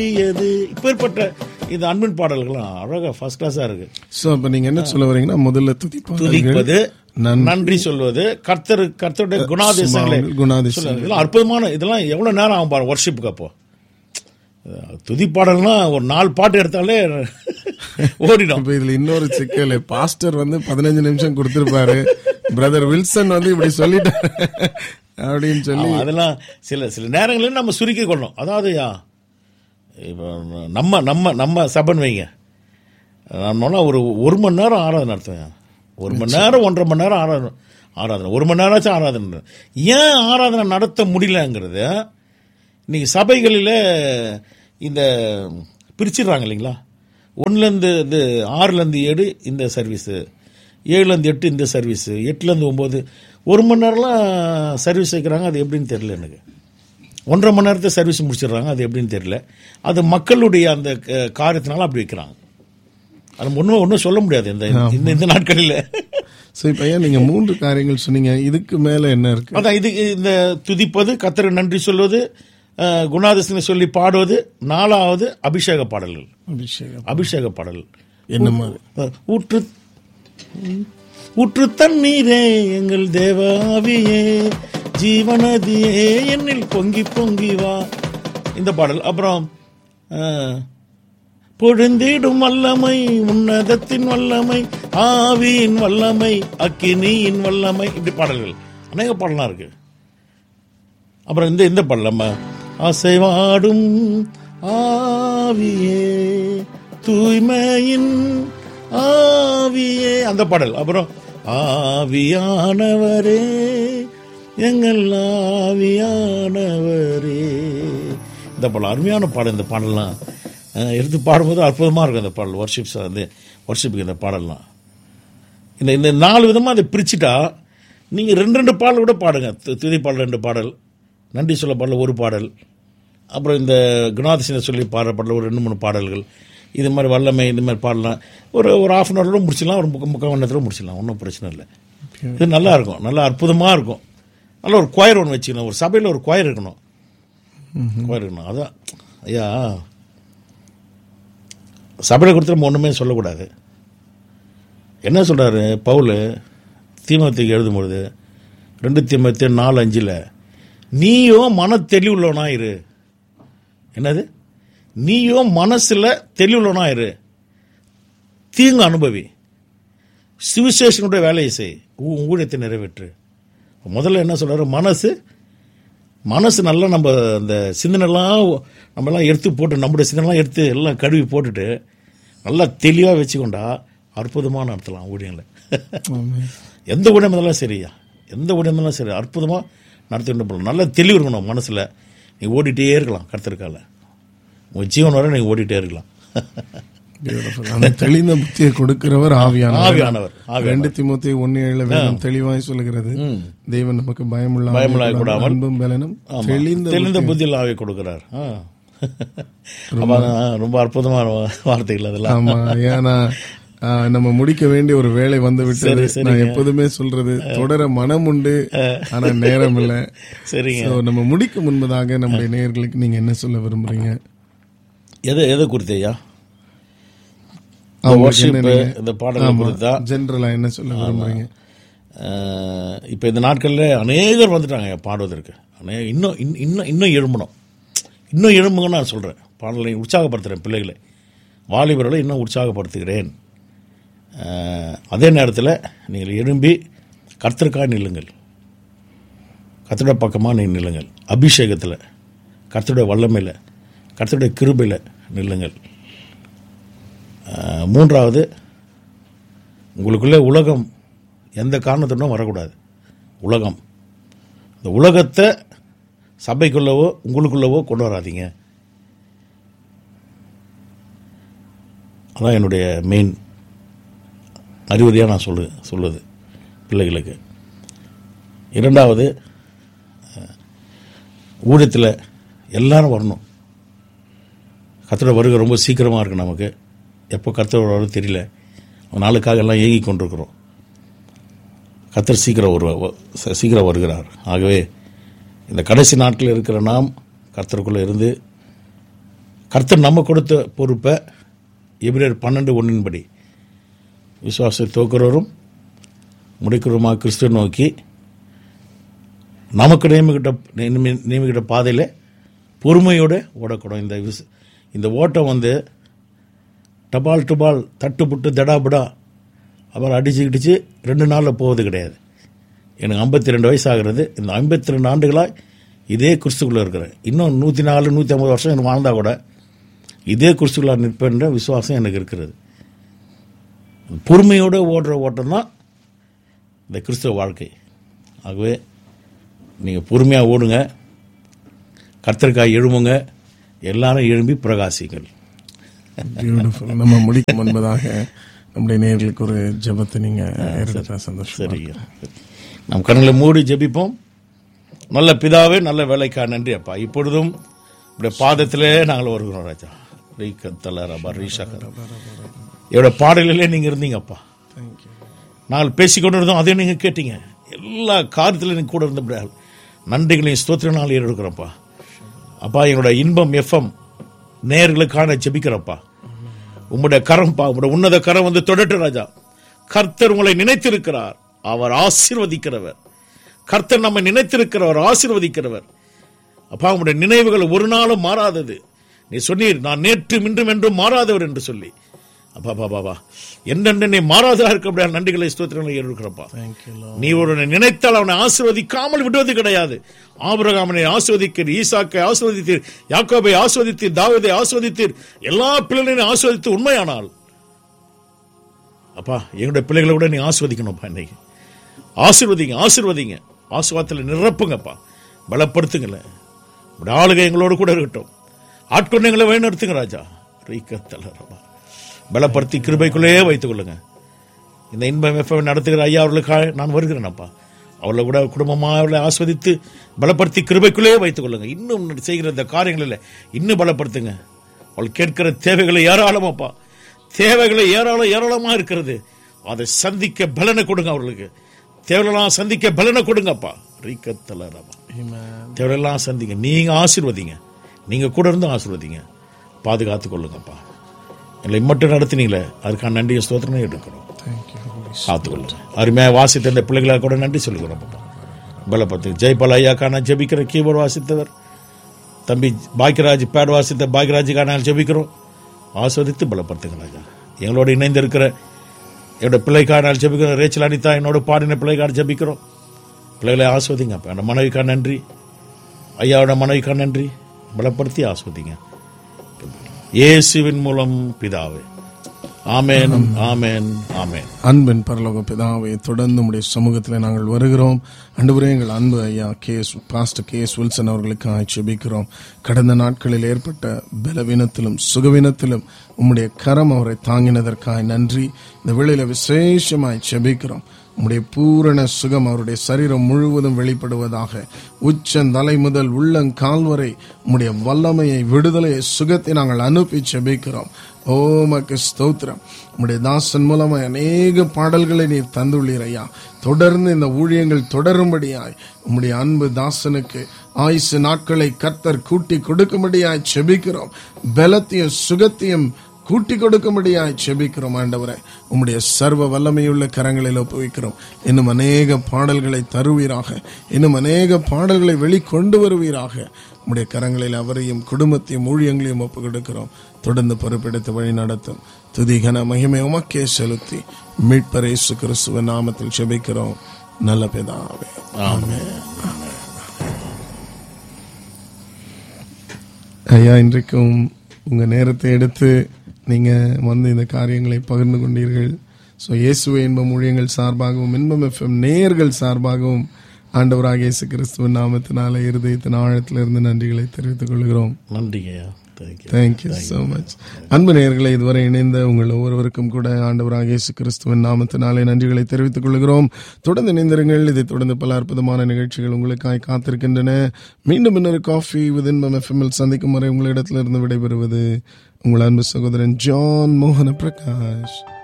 எது இப்பேற்பட்ட இந்த அன்பின் பாடல்கள்லாம் அழகா ஃபர்ஸ்ட் கிளாஸா இருக்கு சோ அப்ப நீங்க என்ன சொல்ல வரீங்கன்னா முதல்ல துதிப்பாடல்கள் துதிப்பது நன்றி. நன்றி சொல்வது கர்த்தர் கர்த்தருடைய குணாதிசயங்களை சும்மா குணாதிசயங்கள். சொல்லுவது. இதெல்லாம் அற்புதமான இதெல்லாம் எவ்வளவு நேரம் ஆகும் பாருங்க ஒர்ஷிப்புக்கு அப்போ அஹ் துதிப்பாடல்னா ஒரு நாலு பாட்டு எடுத்தாலே ஓடிடும் இப்ப இதுல இன்னொரு சிக்கல் பாஸ்டர் வந்து பதினஞ்சு நிமிஷம் கொடுத்திருப்பாரு பிரதர் வில்சன் வந்து இப்படி சொல்லிட்டாரு அப்படின்னு சொல்லி ஆமா, அதெல்லாம் சில சில நேரங்களில் நம்ம சுருக்கி கொள்ளணும் அதாவது யா, இப்போ நம்ம நம்ம நம்ம சபன் வைங்க நம்மளால ஒரு ஒரு மணி நேரம் ஆராதனை நடத்துவேன் ஒரு மணி நேரம் ஒன்றரை மணி நேரம் ஆராதனை ஆராதனை ஒரு மணி நேரமாச்சும் ஆராதனை நடத்துவேன். ஏன் ஆராதனை நடத்த முடியலங்கிறது இன்னைக்கு சபைகளில் இந்த பிரிச்சிடுறாங்க இல்லைங்களா ஒன்றுலேருந்து இது ஆறுலேருந்து ஏழு இந்த சர்வீஸு ஏழுலேருந்து எட்டு இந்த சர்வீஸு எட்டுலேருந்து ஒம்பது ஒரு மணி நேரம்லாம் சர்வீஸ் வைக்கிறாங்க அது எப்படின்னு தெரியல எனக்கு ஒன்றரை மணி நேரத்தை சர்வீஸ் முடிச்சிடுறாங்க அது எப்படின்னு தெரியல அது மக்களுடைய அந்த க- காரியத்தினால அப்படி வைக்கிறாங்க அது ஒன்றும் ஒன்றும் சொல்ல முடியாது இந்த இந்த இந்த நாட்களில் சோ இப்ப ஏன் நீங்க மூன்று காரியங்கள் சொன்னீங்க இதுக்கு மேல என்ன இருக்கு அதான் இது இந்த துதிப்பது கத்தருக்கு நன்றி சொல்வது அஹ், குணாதிசனை சொல்லி பாடுவது நாலாவது அபிஷேக பாடல்கள் அபிஷேகம் அபிஷேக பாடல் என்ன மாதிரி அஹ், ஊற்று ஊற்று தண்ணீரே எங்கள் தேவாவியே ஜீவநதியே என்னில் பொங்கி பொங்கி வா இந்த பாடல் அப்புறம் அஹ், பொழுந்திடும் வல்லமை உன்னதத்தின் வல்லமை ஆவியின் வல்லமை அக்கினியின் வல்லமை இப்படி பாடல்கள் அநேக பாடலாம் இருக்கு அப்புறம் இந்த இந்த பாடல் நம்ம அசைவாடும் ஆவியே தூய்மையின் ஆவியே அந்த பாடல் அப்புறம் ஆவியானவரே எங்கள் ஆவியானவரே இந்த பாடல் அருமையான பாடல் இந்த பாடல்லாம் அஹ், எடுத்து பாடும்போது அற்புதமாக இருக்கும் இந்த பாடல் ஒர்ஷிப்ஸ் வந்து ஒர்ஷிப்புக்கு இந்த பாடல்லாம் இந்த இந்த நாலு விதமாக அதை பிரிச்சுட்டா நீங்கள் ரெண்டு ரெண்டு பாடல் கூட பாடுங்க து- துதி பாடல் ரெண்டு பாடல் நன்றி சொல்ல பாடல் ஒரு பாடல் அப்புறம் இந்த குணாதிசனை சொல்லி பாடுற பாடல் ஒரு ரெண்டு மூணு பாடல்கள் இது மாதிரி வல்லமை இந்த மாதிரி பாடலாம் ஒரு ஒரு ஆஃப் அன் ஹவரோட முடிச்சிடலாம் ஒரு முக்க முக்கால் மணி நேரத்தில் முடிச்சிடலாம் ஒன்றும் பிரச்சனை இல்லை இது நல்லா இருக்கும் நல்லா அற்புதமாக இருக்கும் நல்ல ஒரு கொயர் ஒன்று வச்சுக்கணும் ஒரு சபையில் ஒரு கொயர் இருக்கணும் கொயர் இருக்கணும் அதான் ஐயா சபையில் கொடுத்து நம்ம ஒன்றுமே சொல்லக்கூடாது என்ன சொல்றாரு பவுல் தீமத்துக்கு எழுதும்பொழுது ரெண்டு தீமத்து நாலு அஞ்சில் நீயோ மன தெளிவுள்ளவனா இரு என்னது நீயோ மனசுல தெளிவுள்ளவனா இரு தீங்கு அனுபவி சிவிசேஷனுடைய வேலையை செய் உன் ஊழியத்தை நிறைவேற்று முதல்ல என்ன சொல்றாரு மனசு மனசு நல்லா நம்ம அந்த சிந்தனைலாம் நம்மலாம் எடுத்து போட்டு நம்முடைய சிந்தனைலாம் எடுத்து எல்லாம் கழுவி போட்டுட்டு நல்லா தெளிவாக வச்சுக்கொண்டா அற்புதமாக நடத்தலாம் ஊழியங்களை ஆமென். எந்த ஊழியம் இருந்தாலும் சரியா எந்த ஊழியம் இருந்தாலும் சரி அற்புதமாக நடத்திட்டு போகலாம் நல்ல தெளிவு இருக்கணும் மனசில் நீ ஓடிட்டே இருக்கலாம் கருத்திருக்கால உங்கள் ஜீவன் வரை நீங்கள் ஓடிட்டே இருக்கலாம் Beautiful. அந்த தெளிந்த புத்தியை கொடுக்கிறவர் ஆவியானவர் ஆவியானவர் ஆவியானவர் ரெண்டு திமுத்தி ஒன்னு ஏழுல வேதம் தெளிவாய் சொல்லுகிறது தேவன் நமக்கு பயமுள்ள பயமுள்ள ஆவியை கூடாமல் அன்பும் பலனும் ஆமா. தெளிந்த தெளிந்த புத்தியில் ஆவி கொடுக்கிறார் ஆ. அப்ப அதான் ரொம்ப அற்புதமான வார்த்தைகள் அதெல்லாம் ஆமா ஏன்னா ஆ, நம்ம முடிக்க வேண்டிய ஒரு வேலை வந்து விட்டது சரி, சரிங்க. நான் எப்போதுமே சொல்றது தொடர மனம் உண்டு ஆனா நேரம் இல்ல சரிங்க So, நம்ம முடிக்க முன்பதாக நம்முடைய நேயர்களுக்கு நீங்க என்ன சொல்ல விரும்புறீங்க எது எதை குறித்து ஐயா அவங்களுக்கு worship, என்ன நீங்க- இந்த பாடல்கள் ஆமா, குறித்தா ஜெனரலா என்ன சொல்ல விரும்புறீங்க இப்போ இந்த நாட்களில் அநேகர் வந்துட்டாங்க பாடுவதற்கு அநேக இன்னும் இன்- இன்னும் இன்னும் எழும்பணும் இன்னும் எழும்புங்கன்னு நான் சொல்கிறேன் பாடலை உற்சாகப்படுத்துகிறேன் பிள்ளைகளை வாலிபர்களை இன்னும் உற்சாகப்படுத்துகிறேன் அஹ், அதே நேரத்தில் நீங்கள் எழும்பி கர்த்தருக்காக நில்லுங்கள் கர்த்தருடைய பக்கமாக நீங்கள் நில்லுங்கள் அபிஷேகத்தில் கர்த்தருடைய வல்லமையில் கர்த்தருடைய கிருபையில் நில்லுங்கள் அஹ், மூன்றாவது உங்களுக்குள்ளே உலகம் எந்த காரணத்துடனும் வரக்கூடாது உலகம் இந்த உலகத்தை சபைக்குள்ளவோ உங்களுக்குள்ளவோ கொண்டு வராதீங்க அதான் என்னுடைய மெயின் அறிவுரையாக நான் சொல்லு சொல்லுது பிள்ளைகளுக்கு இரண்டாவது அஹ், ஊழியத்தில் எல்லாரும் வரணும் கத்தோட வருகை ரொம்ப சீக்கிரமாக இருக்கு நமக்கு எப்போ கத்தோட வரும் தெரியல நாளுக்காக எல்லாம் ஏங்கி கொண்டிருக்கிறோம் கத்தர் சீக்கிரம் வருவ ச- சீக்கிரம் வருகிறார் ஆகவே இந்த கடைசி நாட்களில் இருக்கிற நாம் கர்த்தருக்குள்ளே இருந்து கர்த்தர் நம்ம கொடுத்த பொறுப்பை எபிரேர் பன்னெண்டு ஒன்றின்படி விசுவாசத்தை தோக்குறவரும் முடிக்கிறவருமா கிறிஸ்துவ நோக்கி நமக்கு நியமிக்கிட்ட நியமி- நியமிக்கிட்ட பாதையில் பொறுமையோடு ஓடக்கூடும் இந்த விஸ் இந்த ஓட்டம் வந்து டபால் டுபால் தட்டு புட்டு தடாபுடா அப்புறம் அடிச்சு கிடிச்சு ரெண்டு நாளில் போவது கிடையாது எனக்கு ஐம்பத்தி ரெண்டு வயசு ஆகிறது இந்த ஐம்பத்தி ரெண்டு ஆண்டுகளாக இதே குருசுக்குள்ளே இருக்கிறேன் இன்னும் நூற்றி நாலு நூற்றி ஐம்பது வருஷம் எனக்கு வாழ்ந்தா கூட இதே குருசுக்குள்ளே நிற்பேன்ற விசுவாசம் எனக்கு இருக்கிறது பொறுமையோடு ஓடுற ஓட்டம் தான் இந்த கிறிஸ்தவ வாழ்க்கை ஆகவே நீங்கள் பொறுமையாக ஓடுங்க கர்த்தருக்காய் எழுமுங்க எல்லாரும் எழும்பி பிரகாசிங்கள் பியூட்டிஃபுல் நம்ம முடிக்கும் முன்பதாக நம்முடைய நேர்களுக்கு ஒரு ஜெபத்தை நீங்க எடுத்துட்டா சந்தோஷம் சரிங்க நம் கண்களை மூடி ஜெபிப்போம் நல்ல பிதாவே நல்ல வேலைக்கா நன்றி அப்பா இப்பொழுதும் இப்படி பாதத்திலே நாங்கள் வருகிறோம் ராஜா ரீகத்தல ரபா ரீஷகர் என்னோட பாடலிலே நீங்க இருந்தீங்கப்பா தேங்க்யூ நாங்கள் பேசிக்கொண்டு இருந்தோம் அதையும் நீங்க கேட்டீங்க எல்லா காரியத்திலும் நீங்க கூட இருந்தபடியால் நன்றிகளையும் ஸ்தோத்திர நாள் எடுக்கிறோம்ப்பா அப்பா எங்களோட இன்பம் எஃப்எம் நேர்களுக்கான ஜெபிக்கிறப்பா உம்முடைய கரம்பா உம்முடைய உன்னத கரம் வந்து தொடட்டு ராஜா கர்த்தர் உங்களை நினைத்திருக்கிறார் அவர் ஆசீர்வதிக்கிறவர் கர்த்தர் நம்மை நினைத்திருக்கிறவர் ஆசீர்வதிக்கிறவர் அப்பா உம்முடைய நினைவுகள் ஒரு நாளும் மாறாதது நீ சொன்னீர் நான் நேற்று இன்றும் என்றும் மாறாதவர் என்று சொல்லி அப்பா பா பாபா என்னென்ன நீ மாறாதா இருக்க முடியாது நன்றிகளை ஸ்தோத்திரங்களை இருக்கிறப்பா தேங்க்யூ நீ ஒருவனை நினைத்தால் அவனை ஆசீர்வதிக்காமல் விடுவது கிடையாது ஆபிரகாமனை ஆசிர்வதிக்கிறீர் ஈசாக்கை ஆசிர்வதித்தீர் யாக்கோபை ஆசிர்வதித்தீர் தாவீதை ஆசிர்வதித்தீர் எல்லா பிள்ளைகளையும் ஆசிர்வதித்து உண்மையானால் அப்பா எங்களுடைய பிள்ளைகளை கூட நீ ஆசிர்வதிக்கணும்ப்பா இன்னைக்கு ஆசிர்வதிங்க ஆசிர்வதிங்க ஆசிர்வாதத்தில் நிரப்புங்கப்பா பலப்படுத்துங்களேன் உடைய ஆளுகை எங்களோடு கூட இருக்கட்டும் ஆட்கொண்டு எங்களை வழிநடத்துங்க ராஜா ரீக்கத்தல ரபா பலப்படுத்தி கிருபைக்குள்ளேயே வைத்துக் கொள்ளுங்க இந்த இன்பம் எஃப்எம் நடத்துகிற ஐயா அவர்களுக்காக நான் வருகிறேனப்பா அவளை கூட குடும்பமாக அவளை ஆஸ்வதித்து பலப்படுத்தி கிருபைக்குள்ளேயே வைத்துக் கொள்ளுங்க இன்னும் செய்கிற இந்த காரியங்களில் இன்னும் பலப்படுத்துங்க அவள் கேட்கிற தேவைகளை ஏராளமாப்பா தேவைகளை ஏராளம் ஏராளமாக இருக்கிறது அதை சந்திக்க பலனை கொடுங்க அவர்களுக்கு தேவையெல்லாம் சந்திக்க பலனை கொடுங்கப்பா ரீக்கத்தல ரபா தேவையெல்லாம் சந்திங்க நீங்க ஆசீர்வதிங்க நீங்க கூட இருந்து ஆசீர்வதிங்க பாதுகாத்து கொள்ளுங்கப்பா எங்களை மட்டும் நடத்தினீங்களே அதுக்கான நன்றியை ஸ்தோத்திரமே எடுக்கிறோம் தேங்க்யூ காத்துக்கொள்ளுங்க அருமையாக வாசித்த இந்த பிள்ளைகளாக கூட நன்றி சொல்லுகிறோம் அப்பா பலப்பத்து ஜெய்பால் ஐயாக்கா நான் ஜெபிக்கிற கீபோர்டு வாசித்தவர் தம்பி பாக்யராஜ் பேட் வாசித்த பாக்யராஜுக்காக நான் ஜெபிக்கிறோம் ஆஸ்வதித்து பலப்படுத்துங்க ராஜா எங்களோட இணைந்து இருக்கிற என்னோட பிள்ளைக்காக நான் ஜெபிக்கிறோம் ரேச்சல் அனிதா என்னோட பாடின பிள்ளைக்காக ஜெபிக்கிறோம் பிள்ளைகளை ஆஸ்வதிங்க அப்போ என்னோட மனைவிக்காக நன்றி ஐயாவோட மனைவிக்காக நன்றி பலப்படுத்தி ஆஸ்வதிங்க இயேசுவின் மூலம் பிதாவே ஆமென் ஆமென் ஆமென் அன்பின் பரலோக பிதாவை தொடர்ந்து உடைய சமூகத்தில் நாங்கள் வருகிறோம் அன்றுவரே எங்கள் அன்பு ஐயா K S pastor K S Wilson அவர்களுக்காக செபிக்கிறோம் கடந்த நாட்களில் ஏற்பட்ட பலவீனத்திலும் சுகவீனத்திலும் உம்முடைய கரம் அவரை தாங்கினதற்காக நன்றி இந்த வேளையில விசேஷமாய் செபிக்கிறோம் உம்முடைய பூரண சுகம் அவருடைய சரீரம் முழுவதும் வெளிப்படுவதாக உச்சந்தலை முதல் உள்ளங்கால் வரை உம்முடைய வல்லமையை விடுதலையை சுகத்தை நாங்கள் அனுப்பி செபிக்கிறோம் ஓமக்கு ஸ்தோத்திரம் உம்முடைய தாசன் மூலமாய் அநேக பாடல்களை நீர் தந்துள்ளீர் ஐயா தொடர்ந்து இந்த ஊழியங்கள் தொடரும்படியாய் உம்முடைய அன்பு தாசனுக்கு ஆயுசு நாட்களை கர்த்தர் கூட்டி கொடுக்கும்படியாய் செபிக்கிறோம் பலத்தையும் சுகத்தையும் கூட்டி கொடுக்கும்படியாய் செபிக்கிறோம் ஆண்டவரே உம்முடைய சர்வ வல்லமையுள்ள கரங்களில் ஒப்புவிக்கிறோம் இன்னும் அநேக பாடல்களை தருவீராக இன்னும் அநேக பாடல்களை வெளிக்கொண்டு வருவீராக உம்முடைய கரங்களில் அவரையும் குடும்பத்தையும் ஊழியங்களையும் ஒப்பு கொடுக்கிறோம் தொடர்ந்து பொறுப்பெடுத்து வழி நடத்தும் துதி கன மகிமை உமக்கே செலுத்தி மீட்பர் இயேசு கிறிஸ்துவ நாமத்தில் செபிக்கிறோம் நல்ல பிதாவே ஆமென் ஐயா இன்றைக்கும் உங்க நேரத்தை எடுத்து நீங்க வந்து இந்த காரியங்களை பகிர்ந்து கொண்டீர்கள் ஸோ இயேசுவை இன்பம் ஊழியங்கள் சார்பாகவும் இன்பம் எஃப்எம் நேயர்கள் சார்பாகவும் ஆண்டவராக இயேசு கிறிஸ்துவின் நாமத்தினால இருதயத்தின் ஆழத்திலிருந்து நன்றிகளை தெரிவித்துக் கொள்கிறோம் நன்றிங்க ஐயா தேங்க்யூ தேங்க்யூ so மச் அன்பு நேயர்களை இதுவரை இணைந்த உங்கள் ஒவ்வொருவருக்கும் கூட ஆண்டவராக இயேசு கிறிஸ்துவின் நாமத்தினாலே நன்றிகளை தெரிவித்துக் கொள்கிறோம் தொடர்ந்து இணைந்திருங்கள் இதை தொடர்ந்து பல அற்புதமான நிகழ்ச்சிகள் உங்களுக்காய் காத்திருக்கின்றன மீண்டும் இன்னொரு காஃபி வித் இன்பம் எஃப்எம்எல் சந்திக்கும் வரை உங்களிடத்திலிருந்து விடைபெறுவது உங்கள் அன்பு சகோதரன் ஜான் மோகன பிரகாஷ்